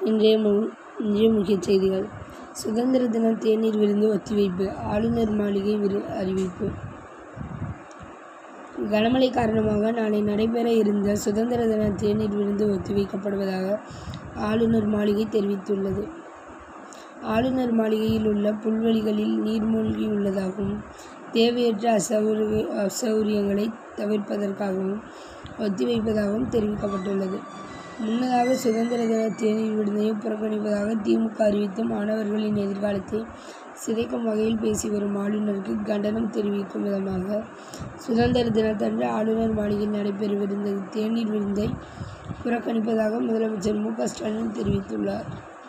இன்றைய மு இன்றைய முக்கிய செய்திகள் சுதந்திர தின தேநீர் விருந்து ஒத்திவைப்பு ஆளுநர் மாளிகை விரு அறிவிப்பு கனமழை காரணமாக நாளை நடைபெற இருந்த சுதந்திர தின தேநீர் விருந்து ஒத்திவைக்கப்படுவதாக ஆளுநர் மாளிகை தெரிவித்துள்ளது ஆளுநர் மாளிகையில் உள்ள புல்வெளிகளில் நீர் மூழ்கியுள்ளதாகவும் தேவையற்ற அசௌகரிய அசௌகரியங்களை தவிர்ப்பதற்காகவும் ஒத்திவைப்பதாகவும் தெரிவிக்கப்பட்டுள்ளது முன்னதாக சுதந்திர தின தேநீர் விருந்தையும் புறக்கணிப்பதாக திமுக அறிவித்து மாணவர்களின் எதிர்காலத்தை சிதைக்கும் வகையில் பேசி வரும் ஆளுநருக்கு கண்டனம் தெரிவிக்கும் விதமாக சுதந்திர தினத்தன்று ஆளுநர் மாளிகையில் நடைபெறவிருந்த தேநீர் விருந்தை புறக்கணிப்பதாக முதலமைச்சர் மு க ஸ்டாலின் தெரிவித்துள்ளார்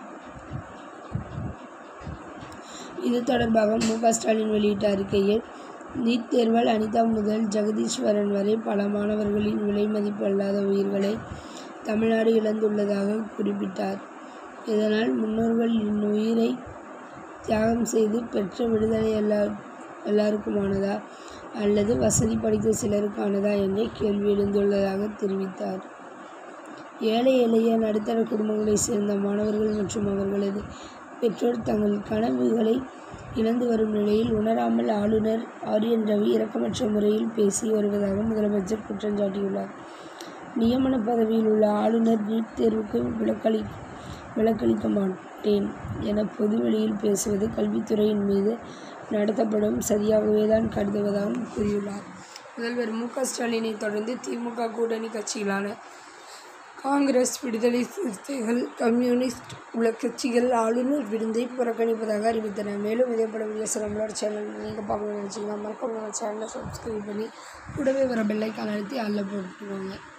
இது தொடர்பாக மு க ஸ்டாலின் வெளியிட்ட அறிக்கையில் நீட் தேர்வால் அனிதா முதல் ஜெகதீஸ்வரன் வரை பல மாணவர்களின் விலை மதிப்பு அல்லாத உயிர்களை தமிழ்நாடு இழந்துள்ளதாக குறிப்பிட்டார் இதனால் முன்னோர்கள் இன்னுயிரை தியாகம் செய்து பெற்ற விடுதலை எல்லா எல்லாருக்குமானதா அல்லது வசதி படைத்த சிலருக்கானதா என்ற கேள்வி எழுந்துள்ளதாக தெரிவித்தார் ஏழை எளிய நடுத்தர குடும்பங்களைச் சேர்ந்த மாணவர்கள் மற்றும் அவர்களது பெற்றோர் தங்கள் கனவுகளை இழந்து வரும் நிலையில் உணராமல் ஆளுநர் ஆர் என் ரவி இரக்கமற்ற முறையில் பேசி வருவதாக முதலமைச்சர் குற்றம் சாட்டியுள்ளார் நியமன பதவியில் உள்ள ஆளுநர் நீட் தேர்வுக்கு விலக்களி விலக்களிக்க மாட்டேன் என பொதுவெளியில் பேசுவது கல்வித்துறையின் மீது நடத்தப்படும் சரியாகவே தான் கருதுவதாகவும் கூறியுள்ளார் முதல்வர் மு க ஸ்டாலினை தொடர்ந்து திமுக கூட்டணி கட்சிகளான காங்கிரஸ் விடுதலை சிறுத்தைகள் கம்யூனிஸ்ட் உள்ள கட்சிகள் ஆளுநர் விருந்தை புறக்கணிப்பதாக அறிவித்தன மேலும் இதே போல வீடியோஸ் நம்மளோட சேனல் நீங்கள் பார்க்கணும்னு நினச்சிங்கன்னா மறக்காம நம்ம சேனலை சப்ஸ்கிரைப் பண்ணி கூடவே வர பெல்லைக்கான அழுத்தி அதில் போட்டுக்கோங்க